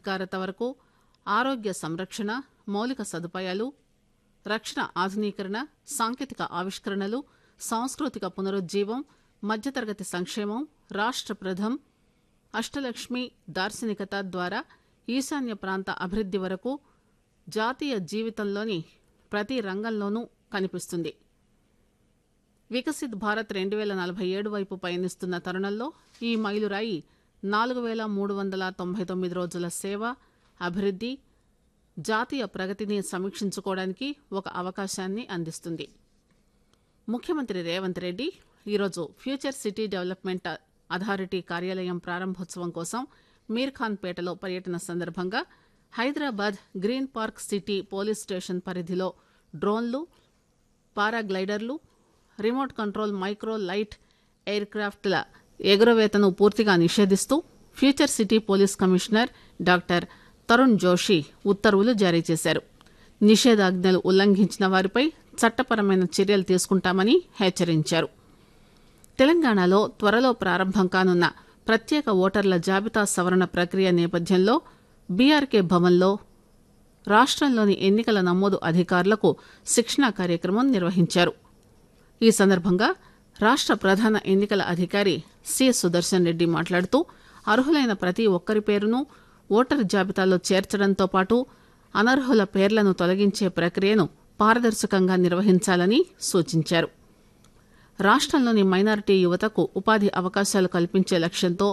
సాధికారత వరకు ఆరోగ్య సంరక్షణ మౌలిక సదుపాయాలు రక్షణ ఆధునీకరణ సాంకేతిక ఆవిష్కరణలు సాంస్కృతిక పునరుజ్జీవం మధ్యతరగతి సంక్షేమం రాష్ట్ర ప్రథం అష్టలక్ష్మి దార్శనికత ద్వారా ఈశాన్య ప్రాంత అభివృద్ది వరకు జాతీయ జీవితంలోని ప్రతి రంగంలోనూ కనిపిస్తుంది వికసిత్ భారత్ రెండు వేల నలభై ఏడు వైపు పయనిస్తున్న తరుణంలో ఈ మైలురాయి నాలుగు వేల మూడు వందల తొంభై తొమ్మిది రోజుల సేవ అభివృద్ది జాతీయ ప్రగతిని సమీక్షించుకోవడానికి ఒక అవకాశాన్ని అందిస్తుంది ముఖ్యమంత్రి రేవంత్ రెడ్డి ఈరోజు ఫ్యూచర్ సిటీ డెవలప్మెంట్ అథారిటీ కార్యాలయం ప్రారంభోత్సవం కోసం మీర్ఖాన్ పేటలో పర్యటన సందర్భంగా Hyderabad green park city police station పరిధిలో డ్రోన్లు పారాగ్లైడర్లు రిమోట్ కంట్రోల్ మైక్రో లైట్ ఎయిర్ క్రాఫ్ట్ల ఎగురవేతను పూర్తిగా నిషేధిస్తూ future city police commissioner doctor Tarun Joshi ఉత్తర్వులు జారీ చేశారు నిషేధాజ్ఞలు ఉల్లంఘించిన వారిపై చట్టపరమైన చర్యలు తీసుకుంటామని హెచ్చరించారు తెలంగాణలో త్వరలో ప్రారంభం కానున్న ప్రత్యేక ఓటర్ల జాబితా సవరణ ప్రక్రియ నేపథ్యంలో బీఆర్కే భవన్లో రాష్ట్రంలోని ఎన్నికల నమోదు అధికారులకు శిక్షణా కార్యక్రమం నిర్వహించారు ఈ సందర్భంగా రాష్ట్ర ప్రధాన ఎన్నికల అధికారి సి సుదర్శన్ రెడ్డి మాట్లాడుతూ అర్హులైన ప్రతి ఒక్కరి పేరును ఓటరు జాబితాలో చేర్చడంతో పాటు అనర్హుల పేర్లను తొలగించే ప్రక్రియను పారదర్శకంగా నిర్వహించాలని సూచించారు రాష్ట్రంలోని మైనారిటీ యువతకు ఉపాధి అవకాశాలు కల్పించే లక్ష్యంతో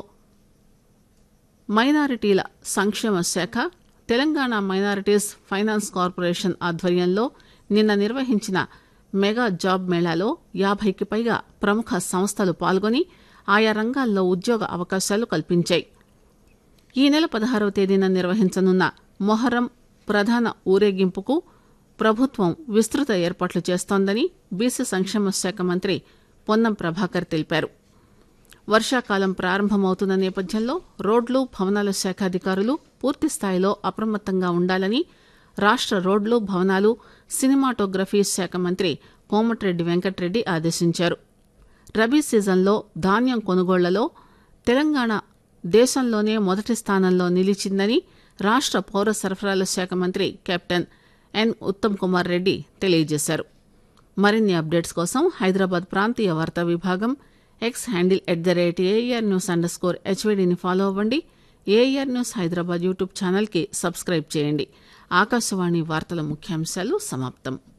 మైనారిటీల సంక్షేమ శాఖ తెలంగాణ మైనారిటీస్ ఫైనాన్స్ కార్పొరేషన్ ఆధ్వర్యంలో నిన్న నిర్వహించిన మెగా జాబ్ మేళాలో యాభైకి పైగా ప్రముఖ సంస్థలు పాల్గొని ఆయా రంగాల్లో ఉద్యోగ అవకాశాలు కల్పించాయి ఈ నెల పదహారవ తేదీన నిర్వహించనున్న మొహరం ప్రధాన ఊరేగింపుకు ప్రభుత్వం విస్తృత ఏర్పాట్లు చేస్తోందని బీసీ సంక్షేమ శాఖ మంత్రి పొన్నం ప్రభాకర్ తెలిపారు వర్షాకాలం ప్రారంభమవుతున్న నేపథ్యంలో రోడ్లు భవనాల శాఖ అధికారులు పూర్తి స్థాయిలో అప్రమత్తంగా ఉండాలని రాష్ట్ర రోడ్లు భవనాలు సినిమాటోగ్రఫీ శాఖ మంత్రి కోమటిరెడ్డి వెంకటరెడ్డి ఆదేశించారు రబీ సీజన్లో ధాన్యం కొనుగోళ్లలో తెలంగాణ దేశంలోనే మొదటి స్థానంలో నిలిచిందని రాష్ట్ర పౌర సరఫరాల శాఖ మంత్రి కెప్టెన్ ఎన్ ఉత్తమ్ కుమార్ రెడ్డి తెలియజేశారు మరిన్ని అప్డేట్స్ కోసం హైదరాబాద్ ప్రాంతీయ వార్తా విభాగం X handle at the rate AR news underscore స్కోర్ హెచ్వీడీని ఫాలో అవ్వండి ఏఆర్ న్యూస్ హైదరాబాద్ యూట్యూబ్ ఛానల్కి సబ్స్క్రైబ్ చేయండి ఆకాశవాణి వార్తల ముఖ్యాంశాలు సమాప్తం